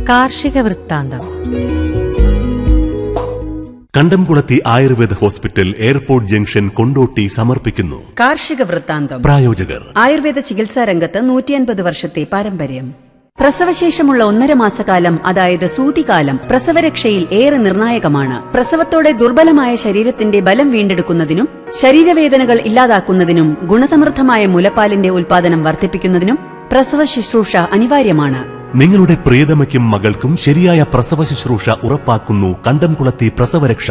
കാർഷിക വൃത്താന്തം കണ്ടംകുളത്തി Ayurveda hospital airport junction Kondotty സമർപ്പിക്കുന്നു കാർഷിക വൃത്താന്തം പ്രായോജകർ ആയുർവേദ ചികിത്സാ രംഗത്ത് നൂറ്റിയൻപത് വർഷത്തെ പാരമ്പര്യം പ്രസവശേഷമുള്ള ഒന്നര മാസക്കാലം അതായത് സൂതികാലം പ്രസവരക്ഷയിൽ ഏറെ നിർണായകമാണ് പ്രസവത്തോടെ ദുർബലമായ ശരീരത്തിന്റെ ബലം വീണ്ടെടുക്കുന്നതിനും ശരീരവേദനകൾ ഇല്ലാതാക്കുന്നതിനും ഗുണസമൃദ്ധമായ മുലപ്പാലിന്റെ ഉൽപാദനം വർദ്ധിപ്പിക്കുന്നതിനും പ്രസവ ശുശ്രൂഷ അനിവാര്യമാണ് നിങ്ങളുടെ പ്രിയതമയ്ക്കും മകൾക്കും ശരിയായ പ്രസവ ശുശ്രൂഷ ഉറപ്പാക്കുന്നു കണ്ടംകുളത്തി പ്രസവരക്ഷ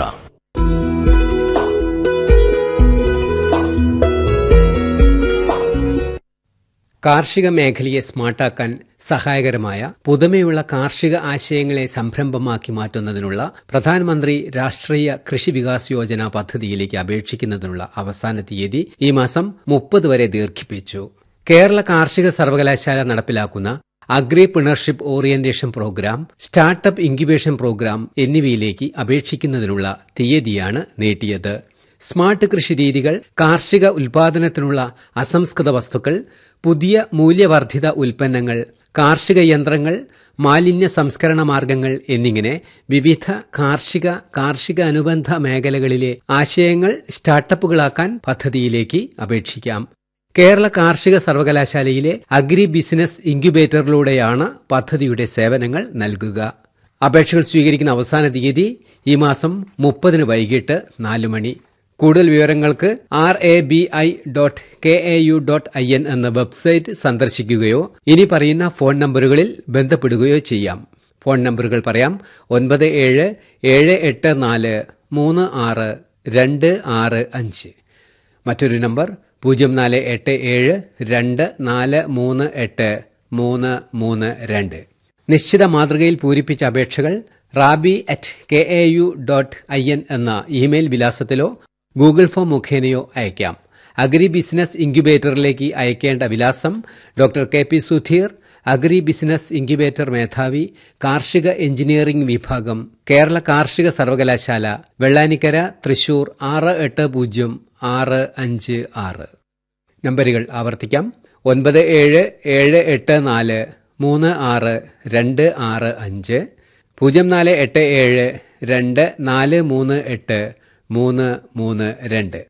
കാർഷിക മേഖലയെ സ്മാർട്ടാക്കാൻ സഹായകരമായ പുതുമയുള്ള കാർഷിക ആശയങ്ങളെ സംരംഭമാക്കി മാറ്റുന്നതിനുള്ള പ്രധാനമന്ത്രി രാഷ്ട്രീയ കൃഷി വികാസ് യോജന പദ്ധതിയിലേക്ക് അപേക്ഷിക്കുന്നതിനുള്ള അവസാന തീയതി ഈ മാസം മുപ്പത് വരെ ദീർഘിപ്പിച്ചു കേരള കാർഷിക സർവകലാശാല നടപ്പിലാക്കുന്ന agripreneurship orientation programme startup incubation programme എന്നിവയിലേക്ക് അപേക്ഷിക്കുന്നതിനുള്ള തീയതിയാണ് നീട്ടിയത് സ്മാർട്ട് കൃഷി രീതികൾ കാർഷിക ഉൽപാദനത്തിനുള്ള അസംസ്കൃത വസ്തുക്കൾ പുതിയ മൂല്യവർദ്ധിത ഉൽപ്പന്നങ്ങൾ കാർഷിക യന്ത്രങ്ങൾ മാലിന്യ സംസ്കരണ മാർഗങ്ങൾ എന്നിങ്ങനെ വിവിധ കാർഷിക കാർഷിക അനുബന്ധ മേഖലകളിലെ ആശയങ്ങൾ സ്റ്റാർട്ടപ്പുകളാക്കാൻ പദ്ധതിയിലേക്ക് അപേക്ഷിക്കാം കേരള കാർഷിക സർവകലാശാലയിലെ അഗ്രി ബിസിനസ് ഇൻക്യുബേറ്ററിലൂടെയാണ് പദ്ധതിയുടെ സേവനങ്ങൾ നൽകുക അപേക്ഷകൾ സ്വീകരിക്കുന്ന അവസാന തീയതി ഈ മാസം മുപ്പതിന് വൈകിട്ട് നാല് മണി കൂടുതൽ വിവരങ്ങൾക്ക് R A B I dot K A U dot I N എന്ന വെബ്സൈറ്റ് സന്ദർശിക്കുകയോ ഇനി പറയുന്ന ഫോൺ നമ്പറുകളിൽ ബന്ധപ്പെടുകയോ ചെയ്യാം ഫോൺ നമ്പറുകൾ പറയാം ഒൻപത് ഏഴ് ഏഴ് എട്ട് നാല് മൂന്ന് ആറ് രണ്ട് ആറ് അഞ്ച് മറ്റൊരു നമ്പർ പൂജ്യം നാല് എട്ട് ഏഴ് രണ്ട് നാല് മൂന്ന് എട്ട് മൂന്ന് മൂന്ന് രണ്ട് നിശ്ചിത മാതൃകയിൽ പൂരിപ്പിച്ച അപേക്ഷകൾ rabi at K A U dot I N എന്ന ഇമെയിൽ വിലാസത്തിലോ ഗൂഗിൾ ഫോം മുഖേനയോ അയക്കാം അഗ്രി ബിസിനസ് ഇൻക്യുബേറ്ററിലേക്ക് അയക്കേണ്ട വിലാസം doctor K P Sudheer agri business incubator മേധാവി കാർഷിക എഞ്ചിനീയറിംഗ് വിഭാഗം കേരള കാർഷിക സർവകലാശാല വെള്ളാനിക്കര തൃശൂർ ആറ് എട്ട് പൂജ്യം ആറ് അഞ്ച് ആറ് നമ്പറുകൾ ആവർത്തിക്കാം ഒൻപത് ഏഴ് ഏഴ് എട്ട് നാല് മൂന്ന് ആറ് രണ്ട് ആറ് അഞ്ച് പൂജ്യം നാല് എട്ട് ഏഴ് രണ്ട് നാല് മൂന്ന് എട്ട് മൂന്ന് മൂന്ന് രണ്ട്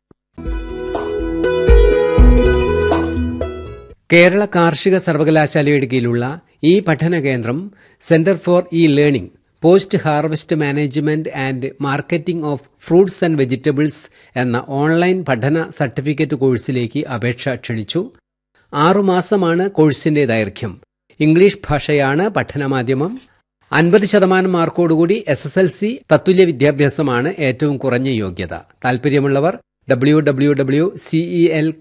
കേരള കാർഷിക സർവകലാശാലയുടെ കീഴിലുള്ള ഈ പഠന കേന്ദ്രം centre for e learning post harvest management and marketing of fruits and vegetables എന്ന ഓൺലൈൻ പഠന സർട്ടിഫിക്കറ്റ് കോഴ്സിലേക്ക് അപേക്ഷ ക്ഷണിച്ചു ആറുമാസമാണ് കോഴ്സിന്റെ ദൈർഘ്യം ഇംഗ്ലീഷ് ഭാഷയാണ് പഠനമാധ്യമം അൻപത് ശതമാനം മാർക്കോടുകൂടി എസ് എസ് എൽ സി തത്തുല്യ വിദ്യാഭ്യാസമാണ് ഏറ്റവും കുറഞ്ഞ യോഗ്യത താൽപര്യമുള്ളവർ W W W CE L